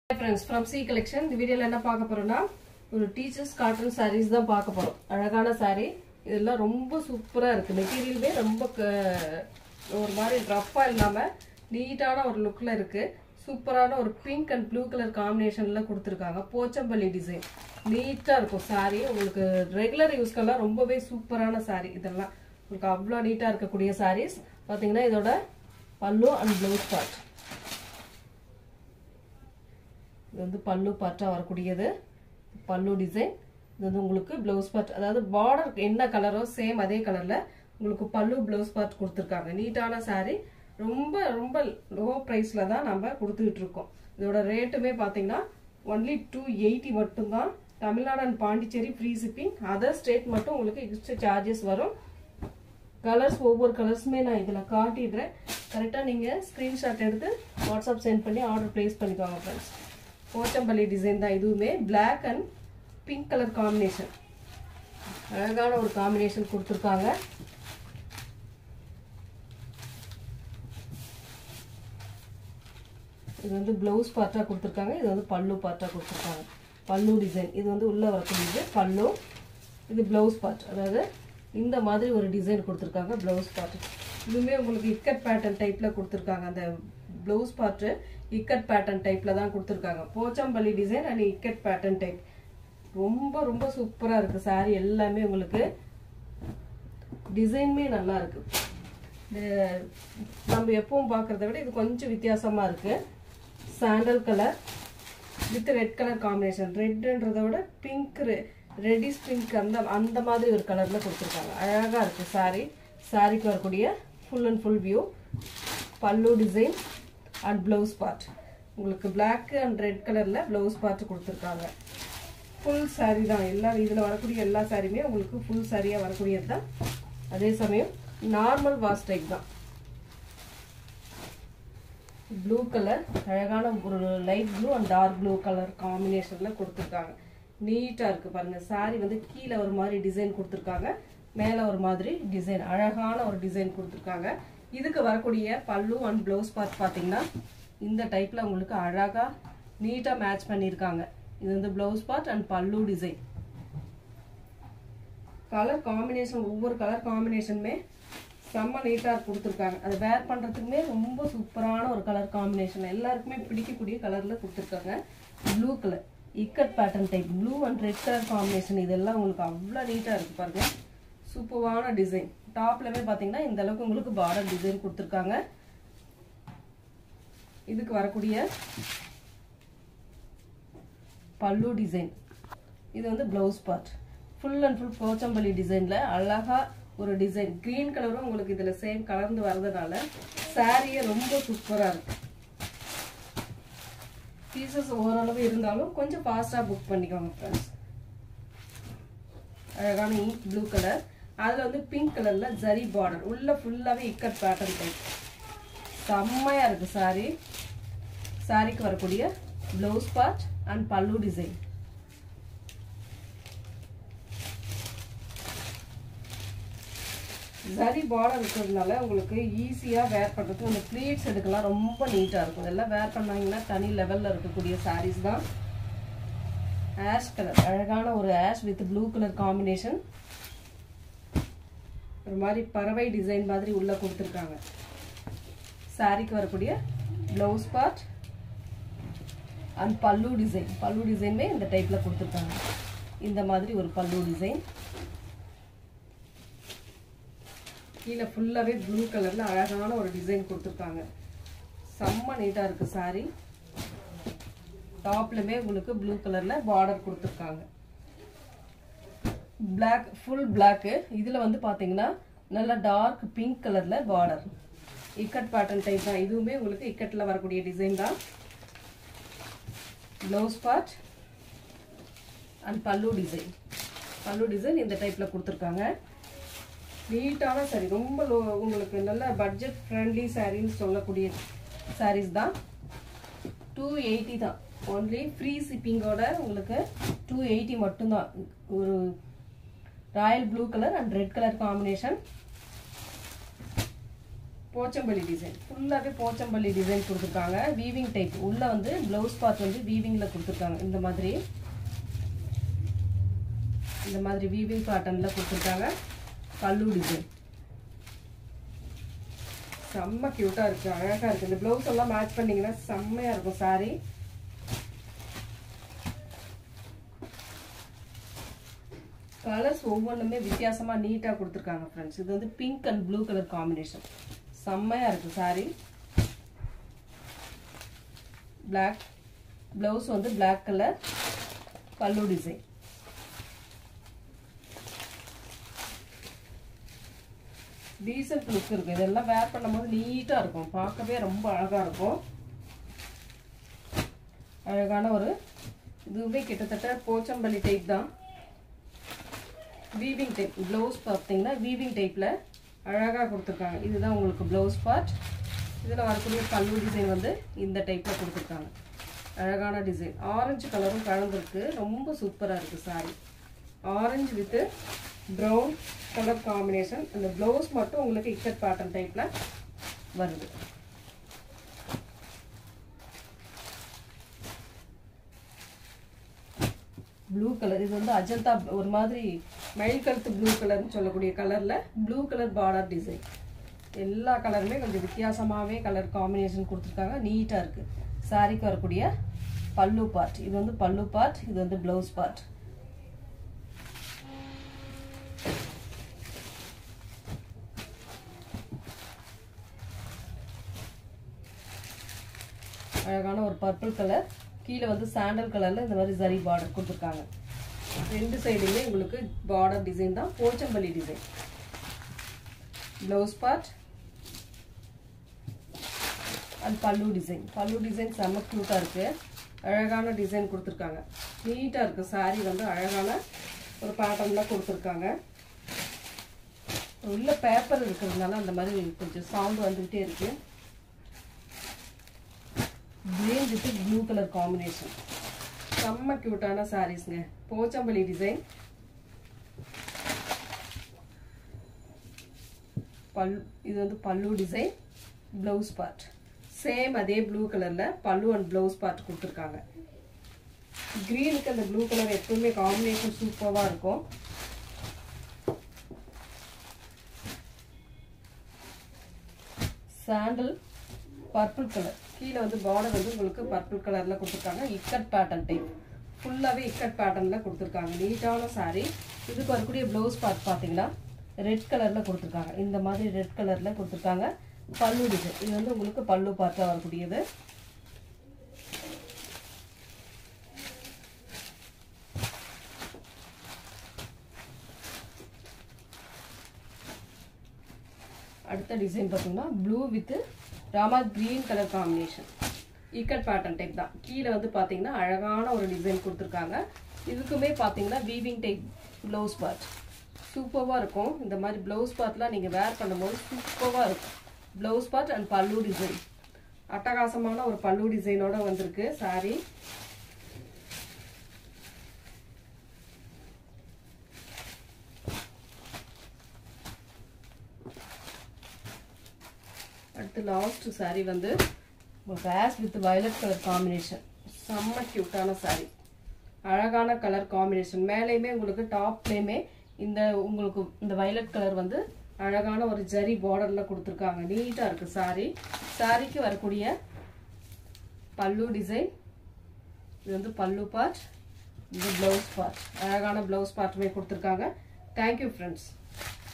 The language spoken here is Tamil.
ஃப்ரெண்ட்ஸ் ஃப்ரம் சி கலெக்ஷன் இந்த வீடியோவில் என்ன பார்க்க போறோம்னா ஒரு டீச்சர்ஸ் காட்டன் sarees தான் பார்க்க போறோம் அழகான saree இதெல்லாம் ரொம்ப சூப்பரா இருக்கு மெட்டீரியலுமே ரொம்ப க- ஒரு மாதிரி ரஃப்பா இல்லாம நீட்டான ஒரு லுக்ல இருக்கு சூப்பரான ஒரு பிங்க் அண்ட் ப்ளூ கலர் காம்பினேஷன்ல கொடுத்துருக்காங்க போச்சம்பள்ளி டிசைன் நீட்டா இருக்கும் saree உங்களுக்கு ரெகுலர் யூஸ்க்கெல்லாம் ரொம்பவே சூப்பரான saree இதெல்லாம் உங்களுக்கு அவ்வளோ நீட்டா இருக்கக்கூடிய sarees பாத்தீங்கன்னா இதோட பல்லு அண்ட் ப்ளவுஸ் பார்ட் இது வந்து பல்லு பார்ட்டாக வரக்கூடியது பல்லு டிசைன் இது வந்து உங்களுக்கு ப்ளவுஸ் பார்ட் அதாவது பார்டர் என்ன கலரோ சேம் அதே கலரில் உங்களுக்கு பல்லு ப்ளவுஸ் பார்ட் கொடுத்துருக்காங்க நீட்டான saree ரொம்ப ரொம்ப லோ ப்ரைஸில் தான் நம்ம கொடுத்துக்கிட்டு இருக்கோம் இதோட ரேட்டுமே பார்த்தீங்கன்னா ஒன்லி டூ எயிட்டி மட்டும்தான் Tamil Nadu and Pondicherry free shipping other state மட்டும் உங்களுக்கு எக்ஸ்ட்ரா சார்ஜஸ் வரும் கலர்ஸ் ஒவ்வொரு கலர்ஸுமே நான் இதில் காட்டிடுறேன் கரெக்டாக நீங்கள் ஸ்க்ரீன்ஷாட் எடுத்து வாட்ஸ்அப் சென்ட் பண்ணி ஆர்டர் ப்ளேஸ் பண்ணிக்கோங்க ஃப்ரெண்ட்ஸ் போச்சம்பள்ளி டிசைன் தான் இதுவுமே Black and pink colour combination அழகான ஒரு காம்பினேஷன் கொடுத்துருக்காங்க இது வந்து ப்ளவுஸ் பார்ட்டாக கொடுத்துருக்காங்க இது வந்து பல்லு பார்ட்டாக கொடுத்துருக்காங்க பல்லு டிசைன் இது வந்து உள்ளே வரக்கூடியது பல்லு இது ப்ளவுஸ் பார்ட் அதாவது இந்த மாதிரி ஒரு டிசைன் கொடுத்துருக்காங்க ப்ளவுஸ் பார்ட் இதுவுமே உங்களுக்கு இக்கட் பேட்டர்ன் டைப்பில் கொடுத்துருக்காங்க அந்த ப்ளவுஸ் பார்ட்டு இக்கட் பேட்டர்ன் டைப்பில் தான் கொடுத்துருக்காங்க Pochampally design and ikat pattern type ரொம்ப ரொம்ப சூப்பராக இருக்குது saree எல்லாமே உங்களுக்கு டிசைனுமே நல்லா இருக்கு இது நம்ம எப்பவும் பார்க்குறத விட இது கொஞ்சம் வித்தியாசமாக இருக்கு sandal colour with red colour combination ரெட்டுன்றதை விட பிங்க் ரெட்டிஷ் பிங்க் அந்த அந்த மாதிரி ஒரு கலரில் கொடுத்துருக்காங்க அழகாக இருக்குது saree சாரிக்கு வரக்கூடிய full and full view pallu design and blouse part உங்களுக்கு Black அண்ட் ரெட் கலரில் ப்ளவுஸ் பார்ட் கொடுத்துருக்காங்க ஃபுல் saree தான் எல்லா இதில் வரக்கூடிய எல்லா சாரியுமே உங்களுக்கு ஃபுல் சாரியாக வரக்கூடியது தான் அதே சமயம் நார்மல் வாஷ் டைப் தான் ப்ளூ கலர் அழகான ஒரு light blue and dark blue colour காம்பினேஷனில் கொடுத்துருக்காங்க நீட்டாக இருக்குது பாருங்கள் saree வந்து கீழே ஒரு மாதிரி டிசைன் கொடுத்துருக்காங்க மேலே ஒரு மாதிரி டிசைன் அழகான ஒரு டிசைன் கொடுத்துருக்காங்க இதுக்கு வரக்கூடிய பல்லு அண்ட் ப்ளவுஸ் பார்ட் பார்த்தீங்கன்னா இந்த டைப்பில் உங்களுக்கு அழகாக நீட்டாக மேட்ச் பண்ணியிருக்காங்க இது வந்து blouse part and pallu design colour combination ஒவ்வொரு கலர் காம்பினேஷனுமே செம்ம நீட்டாக கொடுத்துருக்காங்க அது வேர் பண்ணுறதுக்குமே ரொம்ப சூப்பரான ஒரு கலர் காம்பினேஷன் எல்லாருக்குமே பிடிக்கக்கூடிய கலரில் கொடுத்துருக்காங்க blue colour ikat pattern type blue and red colour combination இதெல்லாம் உங்களுக்கு அவ்வளோ நீட்டாக இருக்குது பாருங்க சூப்பரான டிசைன் டாப்லமே பார்த்தீங்கன்னா இந்த அளவுக்கு உங்களுக்கு பார்டர் டிசைன் கொடுத்துருக்காங்க இதுக்கு வரக்கூடிய பல்லு டிசைன் இது வந்து blouse part full and full Pochampally டிசைனில் அழகாக ஒரு டிசைன் க்ரீன் கலரும் உங்களுக்கு இதில் சேம் கலர்ந்து வர்றதுனால சாரியே ரொம்ப சூப்பராக இருக்கு பீசஸ் ஓரளவு இருந்தாலும் கொஞ்சம் ஃபாஸ்ட்டாக புக் பண்ணிக்கோங்க ஃப்ரெண்ட்ஸ் அழகான இங்க் ப்ளூ கலர் அதில் வந்து பிங்க் கலரில் ஜரி பார்டர் உள்ள ஃபுல்லாகவே இக்கட் பேட்டர்ன் டைப் செம்மையாக இருக்குது சாரி சாரிக்கு வரக்கூடிய blouse part and pallu design சரி பார்டர் இருக்கிறதுனால உங்களுக்கு ஈஸியாக வேர் பண்ணுறதுக்கு அந்த ப்ளீட்ஸ் எடுக்கலாம் ரொம்ப நீட்டாக இருக்கும் இதெல்லாம் வேர் பண்ணாங்கன்னா தனி லெவலில் இருக்கக்கூடிய சாரீஸ் தான் ஆஷ் கலர் அழகான ஒரு ash with blue colour combination ஒரு மாதிரி பறவை டிசைன் மாதிரி உள்ளே கொடுத்துருக்காங்க சாரிக்கு வரக்கூடிய blouse part and pallu design pallu டிசைனுமே இந்த டைப்பில் கொடுத்துருக்காங்க இந்த மாதிரி ஒரு பல்லு டிசைன் கீழே ஃபுல்லாகவே ப்ளூ கலரில் அழகான ஒரு டிசைன் கொடுத்துருக்காங்க செம்ம நீட்டாக இருக்குது சாரி டாப்லுமே உங்களுக்கு ப்ளூ கலரில் பார்டர் கொடுத்துருக்காங்க பிளாக் ஃபுல் பிளாக்கு இதில் வந்து பார்த்தீங்கன்னா நல்லா டார்க் பிங்க் கலரில் பார்டர் இக்கட் பேட்டர்ன் டைப் தான் இதுவுமே உங்களுக்கு இக்கட்டில் வரக்கூடிய டிசைன் தான் blouse part and pallu design pallu design இந்த டைப்பில் கொடுத்துருக்காங்க நீட்டான சாரி ரொம்ப லோ உங்களுக்கு நல்ல பட்ஜெட் ஃப்ரெண்ட்லி சாரின்னு சொல்லக்கூடிய சாரீஸ் தான் டூ எயிட்டி தான் ஒன்லி ஃப்ரீ ஷிப்பிங்கோட உங்களுக்கு டூ எயிட்டி மட்டும்தான் ஒரு royal blue colour and red colour combination Pochampally design ஃபுல்லாகவே போச்சம்பள்ளி டிசைன் கொடுத்துருக்காங்க வீவிங் டைப் உள்ள வந்து ப்ளவுஸ் பார்ட் வந்து வீவிங்கில் கொடுத்துருக்காங்க இந்த மாதிரி இந்த மாதிரி வீவிங் பேட்டர்னில் கொடுத்துருக்காங்க பல்லு டிசைன் செம்ம க்யூட்டாக இருக்குது அழகாக இருக்குது இந்த ப்ளவுஸ் எல்லாம் மேட்ச் பண்ணிங்கன்னா செம்மையாக இருக்கும் சாரி கலர்ஸ் ஒவ்வொன்றுமே வித்தியாசமாக நீட்டாக கொடுத்துருக்காங்க ஃப்ரெண்ட்ஸ் இது வந்து pink and blue colour combination செம்மையாக இருக்குது சாரி பிளாக் ப்ளவுஸ் வந்து black colour pallu design decent look இருக்கும் இதெல்லாம் வேர் பண்ணும்போது நீட்டாக இருக்கும் பார்க்கவே ரொம்ப அழகாக இருக்கும் அழகான ஒரு இதுவே கிட்டத்தட்ட போச்சம்பள்ளி டைப் தான் வீவிங் டைப் ப்ளவுஸ் பார்த்தீங்கன்னா வீவிங் டைப்பில் அழகாக கொடுத்துருக்காங்க இதுதான் உங்களுக்கு ப்ளவுஸ் பார்ட் இதில் வரக்கூடிய பல்லு டிசைன் வந்து இந்த டைப்பில் கொடுத்துருக்காங்க அழகான டிசைன் ஆரஞ்சு கலரும் கலந்துருக்கு ரொம்ப சூப்பராக இருக்குது sari orange with brown colour combination அந்த ப்ளவுஸ் மட்டும் உங்களுக்கு இக்கட் பேட்டர்ன் டைப்பில் வருது ப்ளூ கலர் இது வந்து அஜந்தா ஒரு மாதிரி மயில் கழுத்து ப்ளூ கலர்னு சொல்லக்கூடிய கலரில் ப்ளூ கலர் பார்டர் டிசைன் எல்லா கலருமே கொஞ்சம் வித்தியாசமாகவே கலர் காம்பினேஷன் கொடுத்துருக்காங்க நீட்டாக இருக்குது சாரிக்கு வரக்கூடிய பல்லு பார்ட் இது வந்து பல்லு பார்ட் இது வந்து ப்ளவுஸ் பார்ட் அழகான ஒரு பர்பிள் கலர் கீழே வந்து சாண்டல் கலரில் இந்த மாதிரி சரி பார்டர் கொடுத்துருக்காங்க ரெண்டு சைடுமே உங்களுக்கு பார்டர் டிசைன் தான் Pochampally design blouse part and pallu design pallu design செம்ம க்யூட்டாக இருக்குது அழகான டிசைன் கொடுத்துருக்காங்க நீட்டாக இருக்குது சாரீ வந்து அழகான ஒரு பேட்டர்னில் கொடுத்துருக்காங்க உள்ள பேப்பர் இருக்கிறதுனால அந்த மாதிரி கொஞ்சம் சவுண்ட் வந்துக்கிட்டே இருக்குது green with blue colour combination செம்ம க்யூட்டான சாரீஸ்ங்க போச்சம்பள்ளி டிசைன் பல் இது வந்து pallu design blouse part same அதே ப்ளூ கலரில் பல்லு அண்ட் ப்ளவுஸ் பார்ட் கொடுத்துருக்காங்க க்ரீனுக்கு அந்த ப்ளூ கலர் எப்பவுமே காம்பினேஷன் சூப்பராக இருக்கும் சாண்டல் பர்பிள் கலர் கீழே வந்து பார்டர் வந்து உங்களுக்கு பர்பிள் கலரில் கொடுத்துருக்காங்க இக்கட் பேட்டர்ன் டைப் ஃபுல்லாகவே இக்கட் பேட்டர்னில் கொடுத்துருக்காங்க நீட்டான சாரீ இதுக்கு வரக்கூடிய ப்ளவுஸ் பார்ட் பார்த்தீங்கன்னா ரெட் கலரில் கொடுத்துருக்காங்க இந்த மாதிரி ரெட் கலரில் கொடுத்துருக்காங்க பல்லு டிசைன் இது வந்து உங்களுக்கு பல்லு பார்ட்டாக வரக்கூடியது அடுத்த டிசைன் பார்த்தீங்கன்னா blue with Rama green colour combination ikat pattern type தான் கீழே வந்து பார்த்தீங்கன்னா அழகான ஒரு டிசைன் கொடுத்துருக்காங்க இதுக்குமே பார்த்தீங்கன்னா வீவிங் டைப் ப்ளவுஸ் பார்ட் சூப்பராக இருக்கும் இந்த மாதிரி ப்ளவுஸ் பார்ட்லாம் நீங்கள் வேர் பண்ணும்போது சூப்பராக இருக்கும் blouse part and pallu design அட்டகாசமான ஒரு பல்லு டிசைனோட வந்திருக்கு சாரி அடுத்து லாஸ்ட் சாரி வந்து ash with violet colour combination செம்ம க்யூட்டான சாரி அழகான கலர் காம்பினேஷன் மேலேயுமே உங்களுக்கு டாப்லேயுமே இந்த உங்களுக்கு இந்த வயலட் கலர் வந்து அழகான ஒரு ஜரி பார்டரில் கொடுத்துருக்காங்க நீட்டாக இருக்குது சாரி சாரிக்கு வரக்கூடிய பல்லு டிசைன் இது வந்து பல்லு பார்ட் இது ப்ளவுஸ் பார்ட் அழகான ப்ளவுஸ் பார்ட்டுமே கொடுத்துருக்காங்க தேங்க்யூ ஃப்ரெண்ட்ஸ்